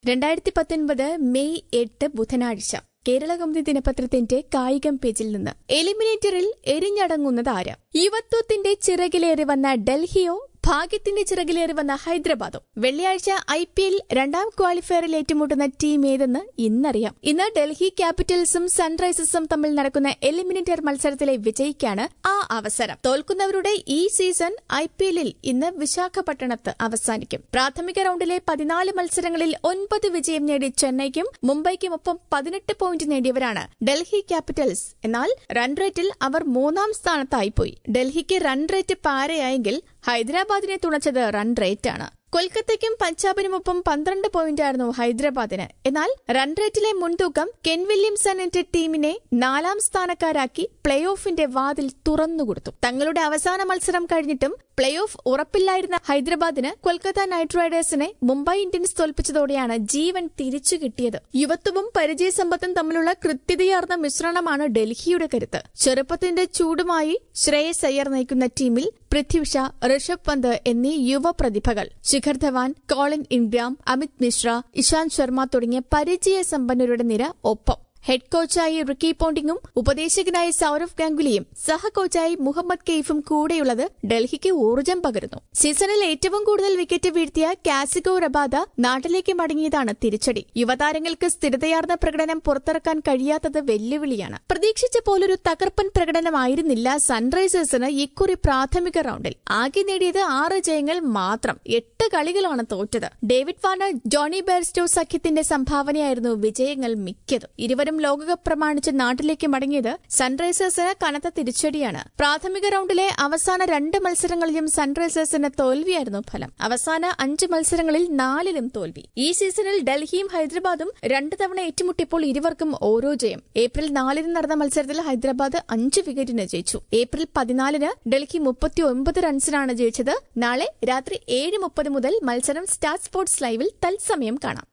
രണ്ടായിരത്തി പത്തൊൻപത് മെയ് എട്ട് ബുധനാഴ്ച കേരള കൗമുദി ദിനപത്രത്തിന്റെ കായികം പേജിൽ നിന്ന് എലിമിനേറ്ററിൽ എരിഞ്ഞടങ്ങുന്നത് ആര് യുവത്വത്തിന്റെ ചിറകിലേറി വന്ന ഡൽഹിയോ ഭാഗ്യത്തിന്റെ ചിറകിലേറി വന്ന ഹൈദരാബാദോ വെള്ളിയാഴ്ച ഐ പി എൽ രണ്ടാം ക്വാളിഫയറിൽ ഏറ്റുമുട്ടുന്ന ടീം ഏതെന്ന് ഇന്നറിയാം ഇന്ന് ഡൽഹി ക്യാപിറ്റൽസും സൺറൈസേഴ്സും തമ്മിൽ നടക്കുന്ന എലിമിനേറ്റർ മത്സരത്തിലെ വിജയിക്കാണ് ആ അവസരം തോൽക്കുന്നവരുടെ ഈ സീസൺ ഐ പി എല്ലിൽ ഇന്ന് വിശാഖപട്ടണത്ത് അവസാനിക്കും പ്രാഥമിക റൌണ്ടിലെ പതിനാല് മത്സരങ്ങളിൽ ഒൻപത് വിജയം നേടി ചെന്നൈക്കും മുംബൈക്കും ഒപ്പം പതിനെട്ട് പോയിന്റ് നേടിയവരാണ് ഡൽഹി ക്യാപിറ്റൽസ് എന്നാൽ റൺ റേറ്റിൽ അവർ മൂന്നാം സ്ഥാനത്തായിപ്പോയി ഡൽഹിക്ക് റൺ റേറ്റ് പാരയായെങ്കിൽ ഹൈദരാബാദിനെ തുണച്ചത് റൺ റേറ്റാണ് കൊൽക്കത്തയ്ക്കും പഞ്ചാബിനുമൊപ്പം പന്ത്രണ്ട് പോയിന്റായിരുന്നു ഹൈദരാബാദിന് എന്നാൽ റൺ റേറ്റിലെ മുൻതൂക്കം കെൻ വില്യംസൺ എന്റെ ടീമിനെ നാലാം സ്ഥാനക്കാരാക്കി പ്ലേ ഓഫിന്റെ വാതിൽ തുറന്നുകൊടുത്തു തങ്ങളുടെ അവസാന മത്സരം കഴിഞ്ഞിട്ടും പ്ലേ ഓഫ് ഉറപ്പില്ലായിരുന്ന ഹൈദരാബാദിന് കൊൽക്കത്ത നൈറ്റ് റൈഡേഴ്സിനെ മുംബൈ ഇന്ത്യൻസ് തോൽപ്പിച്ചതോടെയാണ് ജീവൻ തിരിച്ചു കിട്ടിയത് യുവത്വവും പരിചയസമ്പത്തും തമ്മിലുള്ള കൃത്യതയാർന്ന മിശ്രണമാണ് ഡൽഹിയുടെ കരുത്ത് ചെറുപ്പത്തിന്റെ ചൂടുമായി ശ്രേയസ് അയ്യർ നയിക്കുന്ന ടീമിൽ പൃഥ്വി ഷാ ഋഷഭ് പന്ത് എന്നീ യുവ പ്രതിഭകൾ ശിഖർ ധവാൻ കോളിൻ ഇൻഗ്രാം അമിത് മിശ്ര ഇഷാന്ത് ശർമ്മ തുടങ്ങിയ പരിചയ സമ്പന്നരുടെ നിര ഒപ്പം ഹെഡ് കോച്ചായി റിക്കി പോണ്ടിങ്ങും ഉപദേശകനായ സൌരവ് ഗാംഗുലിയും സഹ കോച്ചായി മുഹമ്മദ് കെയ്ഫും കൂടെയുള്ളത് ഡൽഹിക്ക് ഊർജ്ജം പകരുന്നു സീസണിൽ ഏറ്റവും കൂടുതൽ വിക്കറ്റ് വീഴ്ത്തിയ കാസിഗോ റബാദ നാട്ടിലേക്ക് മടങ്ങിയതാണ് തിരിച്ചടി യുവതാരങ്ങൾക്ക് സ്ഥിരതയാർന്ന പ്രകടനം പുറത്തിറക്കാൻ കഴിയാത്തത് വെല്ലുവിളിയാണ് പ്രതീക്ഷിച്ച പോലൊരു തകർപ്പൻ പ്രകടനമായിരുന്നില്ല സൺറൈസേഴ്സിന് ഇക്കുറി പ്രാഥമിക റൌണ്ടിൽ ആകെ നേടിയത് ആറ് ജയങ്ങൾ മാത്രം എട്ട് കളികളാണ് തോറ്റത് ഡേവിഡ് വാർണർ ജോണി ബെയർസ്റ്റോ സഖ്യത്തിന്റെ സംഭാവനയായിരുന്നു വിജയങ്ങൾ മിക്കതും ഇരുവരും ലോകകപ്പ് പ്രമാണിച്ച് നാട്ടിലേക്ക് മടങ്ങിയത് സൺറൈസേഴ്സിന് കനത്ത തിരിച്ചടിയാണ് പ്രാഥമിക റൌണ്ടിലെ അവസാന രണ്ട് മത്സരങ്ങളിലും സൺറൈസേഴ്സിന് തോൽവിയായിരുന്നു ഫലം അവസാന അഞ്ച് മത്സരങ്ങളിൽ നാലിലും തോൽവി ഈ സീസണിൽ ഡൽഹിയും ഹൈദരാബാദും രണ്ട് തവണ ഏറ്റുമുട്ടിയപ്പോൾ ഇരുവർക്കും ഓരോ ജയം ഏപ്രിൽ നാലിന് നടന്ന മത്സരത്തിൽ ഹൈദരാബാദ് അഞ്ച് വിക്കറ്റിന് ജയിച്ചു ഏപ്രിൽ പതിനാലിന് ഡൽഹി മുപ്പത്തി ഒൻപത് റൺസിനാണ് ജയിച്ചത് നാളെ രാത്രി ഏഴ് മുപ്പത് മുതൽ മത്സരം സ്റ്റാർ സ്പോർട്സ് ലൈവിൽ തത്സമയം കാണാം